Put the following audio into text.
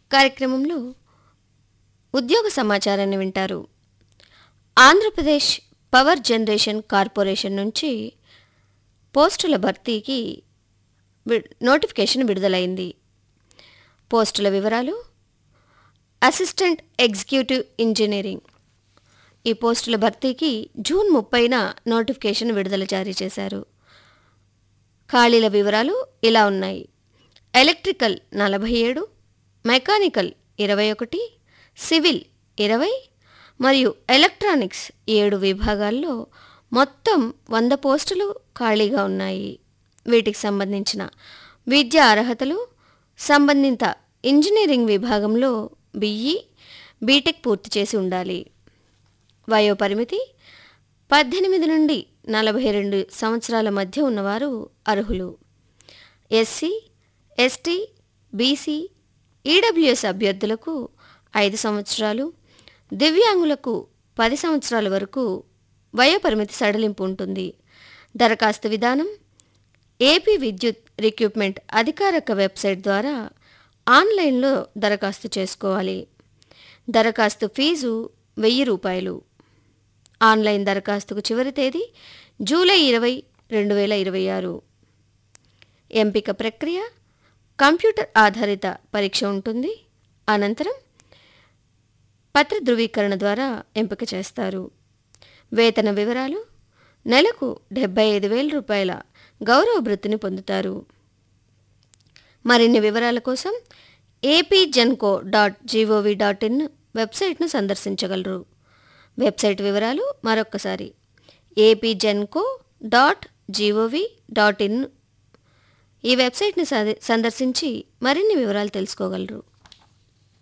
కార్యక్రమంలో ఉద్యోగ సమాచారాన్ని వింటారు ఆంధ్రప్రదేశ్ పవర్ జనరేషన్ కార్పొరేషన్ నుంచి పోస్టుల భర్తీకి వి- నోటిఫికేషన్ విడుదలైంది పోస్టుల వివరాలు అసిస్టెంట్ ఎగ్జిక్యూటివ్ ఇంజనీరింగ్ ఈ పోస్టుల భర్తీకి జూన్ ముప్పైన నోటిఫికేషన్ విడుదల జారీ చేశారు ఖాళీల వివరాలు ఇలా ఉన్నాయి ఎలక్ట్రికల్ నలభై ఏడు మెకానికల్ ఇరవై ఒకటి సివిల్ ఇరవై మరియు ఎలక్ట్రానిక్స్ ఏడు విభాగాల్లో మొత్తం వంద పోస్టులు ఖాళీగా ఉన్నాయి వీటికి సంబంధించిన విద్యా అర్హతలు సంబంధిత ఇంజనీరింగ్ విభాగంలో బిఈ బీటెక్ పూర్తి చేసి ఉండాలి వయోపరిమితి పద్దెనిమిది నుండి నలభై రెండు సంవత్సరాల మధ్య ఉన్నవారు అర్హులు ఎస్సీ ఎస్టీ బీసీ ఈడబ్ల్యూఎస్ అభ్యర్థులకు ఐదు సంవత్సరాలు దివ్యాంగులకు పది సంవత్సరాల వరకు వయోపరిమితి సడలింపు ఉంటుంది దరఖాస్తు విధానం ఏపీ విద్యుత్ రిక్రూట్మెంట్ అధికారిక వెబ్సైట్ ద్వారా ఆన్లైన్లో దరఖాస్తు చేసుకోవాలి దరఖాస్తు ఫీజు వెయ్యి రూపాయలు ఆన్లైన్ దరఖాస్తుకు చివరి తేదీ జూలై ఇరవై రెండు వేల ఇరవై ఆరు ఎంపిక ప్రక్రియ కంప్యూటర్ ఆధారిత పరీక్ష ఉంటుంది అనంతరం పత్ర ధృవీకరణ ద్వారా ఎంపిక చేస్తారు వేతన వివరాలు నెలకు డెబ్బై ఐదు వేల రూపాయల గౌరవ భృతిని పొందుతారు మరిన్ని వివరాల కోసం AP Genco dot G O V dot in వెబ్సైట్ను సందర్శించగలరు వెబ్సైట్ వివరాలు మరొక్కసారి AP Genco dot G O V dot in ఈ వెబ్సైట్ని సందర్శించి మరిన్ని వివరాలు తెలుసుకోగలరు